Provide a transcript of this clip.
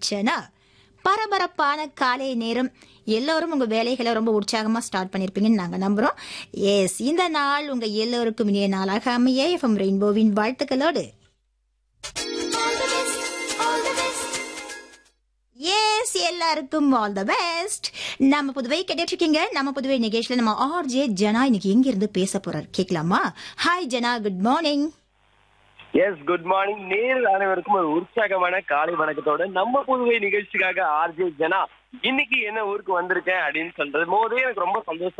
ஜனா பரபரப்பான காலை நேரம் எல்லோரும் உங்க வேலைகளை ரொம்ப உற்சாகமா ஸ்டார்ட் பண்ணிருப்பீங்கன்னு நாங்க நம்புறோம் எஸ் இந்த நாள் உங்க எல்லோருக்கும் இனிய நாளாக அமைய எஃப்எம் ரெயின்போவின் வாழ்த்துக்களோடு எஸ் எல்லாருக்கும் ஆல் த பெஸ்ட் நம்ம புதுவை கேட்டுட்டு இருக்கீங்க நம்ம புதுவை நிகழ்ச்சியில நம்ம ஆர்ஜே ஜனா இன்னைக்கு எங்க இருந்து பேச போறார் கேட்கலாமா hi Jana good morning yes good morning நேரில் அனைவருக்கும் ஒரு உற்சாகமான காலை வணக்கத்தோட நம்ம புதுவை நிகழ்ச்சிக்காக ஆர்ஜே ஜனா இன்னைக்கு என்ன ஊருக்கு வந்திருக்கேன் அப்படின்னு சொல்றது போதே எனக்கு ரொம்ப சந்தோஷம்